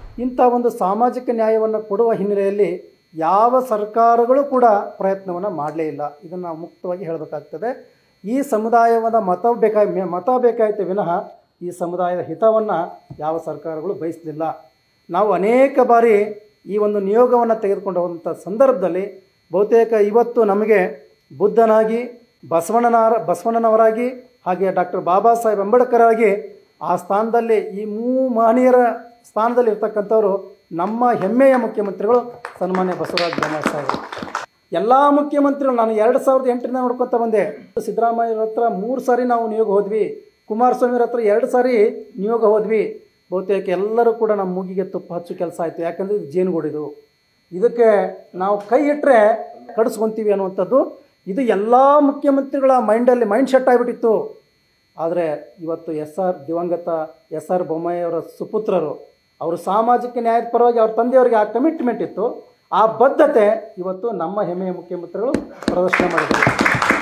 ಇಂಥ ಒಂದು ಸಾಮಾಜಿಕ ನ್ಯಾಯವನ್ನು ಕೊಡುವ ಹಿನ್ನೆಲೆಯಲ್ಲಿ ಯಾವ ಸರ್ಕಾರಗಳು ಕೂಡ ಪ್ರಯತ್ನವನ್ನು ಮಾಡಲೇ ಇಲ್ಲ ಇದನ್ನು ನಾವು ಮುಕ್ತವಾಗಿ ಹೇಳಬೇಕಾಗ್ತದೆ ಈ ಸಮುದಾಯದ ಮತ ಬೇಕಾ ಮತ ಬೇಕಾಯಿತು ವಿನಃ ಈ ಸಮುದಾಯದ ಹಿತವನ್ನು ಯಾವ ಸರ್ಕಾರಗಳು ಬಯಸಲಿಲ್ಲ ನಾವು ಅನೇಕ ಬಾರಿ ಈ ಒಂದು ನಿಯೋಗವನ್ನು ತೆಗೆದುಕೊಂಡು ಹೋದಂಥ ಸಂದರ್ಭದಲ್ಲಿ ಬಹುತೇಕ ಇವತ್ತು ನಮಗೆ ಬುದ್ಧನಾಗಿ ಬಸವಣ್ಣನವರ ಬಸವಣ್ಣನವರಾಗಿ ಹಾಗೆ ಡಾಕ್ಟರ್ ಬಾಬಾ ಸಾಹೇಬ್ ಅಂಬೇಡ್ಕರ್ ಆಗಿ ಆ ಸ್ಥಾನದಲ್ಲಿ ಈ ಮೂ ಮಹನೀಯರ ಸ್ಥಾನದಲ್ಲಿ ಇರ್ತಕ್ಕಂಥವ್ರು ನಮ್ಮ ಹೆಮ್ಮೆಯ ಮುಖ್ಯಮಂತ್ರಿಗಳು ಸನ್ಮಾನ್ಯ ಬಸವರಾಜ ಬೊಮ್ಮಾಯಿ ಸಾಹೇಬರು ಎಲ್ಲ ಮುಖ್ಯಮಂತ್ರಿಗಳು ನಾನು ಎರಡು ಸಾವಿರದ ಎಂಟರಿಂದ ನೋಡ್ಕೊತ ಬಂದೆ ಸಿದ್ದರಾಮಯ್ಯರ ಹತ್ರ ಮೂರು ಸಾರಿ ನಾವು ನಿಯೋಗ ಹೋದ್ವಿ ಕುಮಾರಸ್ವಾಮಿಯವ್ರ ಹತ್ರ ಎರಡು ಸಾರಿ ನಿಯೋಗ ಹೋದ್ವಿ ಬಹುತೇಕ ಎಲ್ಲರೂ ಕೂಡ ನಮ್ಮ ಮೂಗಿಗೆ ತುಪ್ಪ ಹಚ್ಚು ಕೆಲಸ ಆಯಿತು ಯಾಕಂದರೆ ಇದು ಜೇನುಗೂಡಿದು ಇದಕ್ಕೆ ನಾವು ಕೈ ಇಟ್ಟರೆ ಕಡಿಸ್ಕೊಂತೀವಿ ಅನ್ನುವಂಥದ್ದು ಇದು ಎಲ್ಲ ಮುಖ್ಯಮಂತ್ರಿಗಳ ಮೈಂಡಲ್ಲಿ ಮೈಂಡ್ ಸೆಟ್ ಆಗಿಬಿಟ್ಟಿತ್ತು ಆದರೆ ಇವತ್ತು ಎಸ್ ಆರ್ ದಿವಂಗತ ಎಸ್ ಆರ್ ಬೊಮ್ಮಾಯಿ ಅವರ ಸುಪುತ್ರರು ಅವರು ಸಾಮಾಜಿಕ ನ್ಯಾಯದ ಪರವಾಗಿ ಅವ್ರ ತಂದೆಯವರಿಗೆ ಆ ಕಮಿಟ್ಮೆಂಟ್ ಇತ್ತು ಆ ಬದ್ಧತೆ ಇವತ್ತು ನಮ್ಮ ಹೆಮ್ಮೆಯ ಮುಖ್ಯಮಂತ್ರಿಗಳು ಪ್ರದರ್ಶನ ಮಾಡಿದರು